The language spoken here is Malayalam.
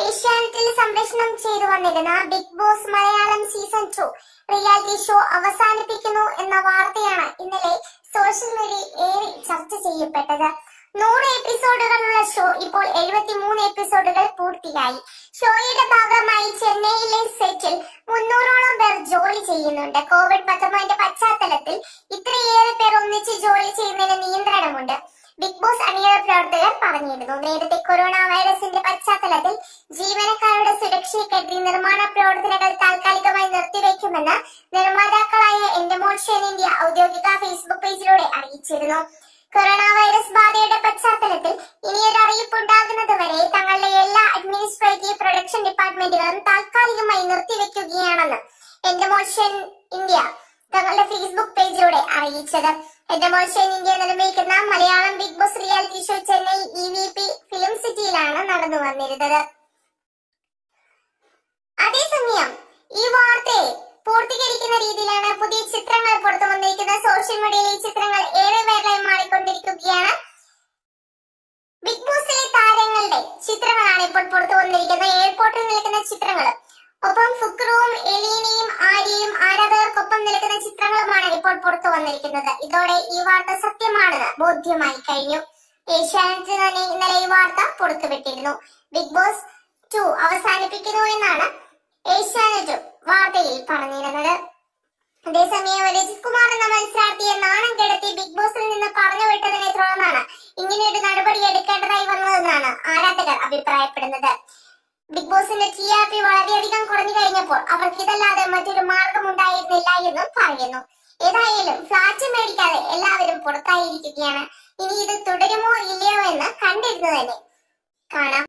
ഏഷ്യാനെറ്റിൽ സംപ്രേഷണം ചെയ്തു വന്നിരുന്ന Bigg Boss Malayalam season two reality show അവസാനിപ്പിക്കുന്നു എന്ന വാർത്തയാണ് ഇന്നലെ സോഷ്യൽ മീഡിയയിൽ ഏറെ ചർച്ച ചെയ്യപ്പെട്ടത് നൂറ് എപ്പിസോഡുകളുള്ള ഷോ ഇപ്പോൾ എഴുപത്തിമൂന്ന് എപ്പിസോഡുകൾ പൂർത്തിയായി ഷോയുടെ ഭാഗമായി ചെന്നൈയിലെ സെറ്റിൽ മുന്നൂറോളം പേർ ജോലി ചെയ്യുന്നുണ്ട് കോവിഡ് പത്തൊമ്പതിന്റെ പശ്ചാത്തലത്തിൽ ഇത്രയേറെ പേർ ഒന്നിച്ച് ജോലി ചെയ്യുന്നതിന് നിയന്ത്രണമുണ്ട് ബിഗ് ബോസ് അണിയറ പ്രവർത്തകർ പറഞ്ഞിരുന്നു നേരത്തെ കൊറോണ വൈറസിന്റെ പശ്ചാത്തലത്തിൽ ജീവനക്കാരുടെ സുരക്ഷയെ കരുതി നിർമ്മാണ പ്രവർത്തനങ്ങൾ താൽക്കാലികമായി നിർത്തിവെക്കുമെന്ന് നിർമ്മാതാക്കളായ എന്റമോഷൻ ഇന്ത്യ ഔദ്യോഗിക ഫേസ്ബുക്ക് പേജിലൂടെ അറിയിച്ചിരുന്നു കൊറോണ വൈറസ് ബാധയുടെ പശ്ചാത്തലത്തിൽ ഇനിയൊരു അറിയിപ്പ് ഉണ്ടാകുന്നതുവരെ തങ്ങളുടെ എല്ലാ അഡ്മിനിസ്ട്രേറ്റീവ് പ്രൊഡക്ഷൻ ഡിപ്പാർട്ട്മെന്റുകളും താൽക്കാലികമായി നിർത്തിവെക്കുകയാണെന്ന് എന്റമോഷൻ ഇന്ത്യ തങ്ങളുടെ ഫേസ്ബുക്ക് പേജിലൂടെ അറിയിച്ചത് എന്റമോഷൻ ഇന്ത്യ നിർമ്മിക്കുന്ന Malayalam Bigg Boss reality show Chennai E V P film സിറ്റിയിലാണ് നടന്നു വന്നിരുന്നത് അതേസമയം ഈ വാർത്തയെ പൂർത്തീകരിക്കുന്ന രീതിയിലാണ് പുതിയ ചിത്രങ്ങൾ പുറത്തു വന്നിരിക്കുന്നത് സോഷ്യൽ മീഡിയയിൽ ഈ ചിത്രങ്ങൾ ഏറെ വൈറലായി മാറിക്കൊണ്ടിരിക്കുകയാണ് ബിഗ് ബോസിലെ താരങ്ങളുടെ ചിത്രങ്ങളാണ് ഇപ്പോൾ പുറത്തു വന്നിരിക്കുന്നത് എയർപോർട്ടിൽ നിൽക്കുന്ന ചിത്രങ്ങൾ ഒപ്പം ഫുക്രുവും എലീനയും ആര്യയും ആരാധകർക്കൊപ്പം നിൽക്കുന്ന ചിത്രങ്ങളുമാണ് ഇപ്പോൾ പുറത്തു വന്നിരിക്കുന്നത് ഇതോടെ ഈ വാർത്ത സത്യമാണെന്ന് ബോധ്യമായി കഴിഞ്ഞു ഏഷ്യാനെറ്റ് തന്നെ ഇന്നലെ ഈ വാർത്ത പുറത്തുവിട്ടിരുന്നു ബിഗ് ബോസ് ടു അവസാനിപ്പിക്കുന്നു എന്നാണ് ഏഷ്യാനെറ്റ് വാർത്തയിൽ പറഞ്ഞിരുന്നത് അതേസമയം രജിത് കുമാർ എന്ന മത്സരാർത്ഥിയെ നാണം കെടുത്തി ബിഗ് ബോസിൽ നിന്ന് പറഞ്ഞു വിട്ടതിനെ തുടർന്നാണ് ഇങ്ങനെയൊരു നടപടി എടുക്കേണ്ടതായി വന്നതെന്നാണ് ആരാധകർ അഭിപ്രായപ്പെടുന്നത് ബിഗ് ബോസിന്റെ ടി ആർ പി വളരെയധികം കുറഞ്ഞു കഴിഞ്ഞപ്പോൾ അവർക്ക് ഇതല്ലാതെ മറ്റൊരു മാർഗം ഉണ്ടായിരുന്നില്ല എന്നും പറയുന്നു ഏതായാലും ഫ്ലാറ്റ് മേടിക്കാതെ എല്ലാവരും പുറത്തായിരിക്കുകയാണ് ഇനി ഇത് തുടരുമോ ഇല്ലയോ എന്ന് കണ്ടിരുന്നു തന്നെ കാണാം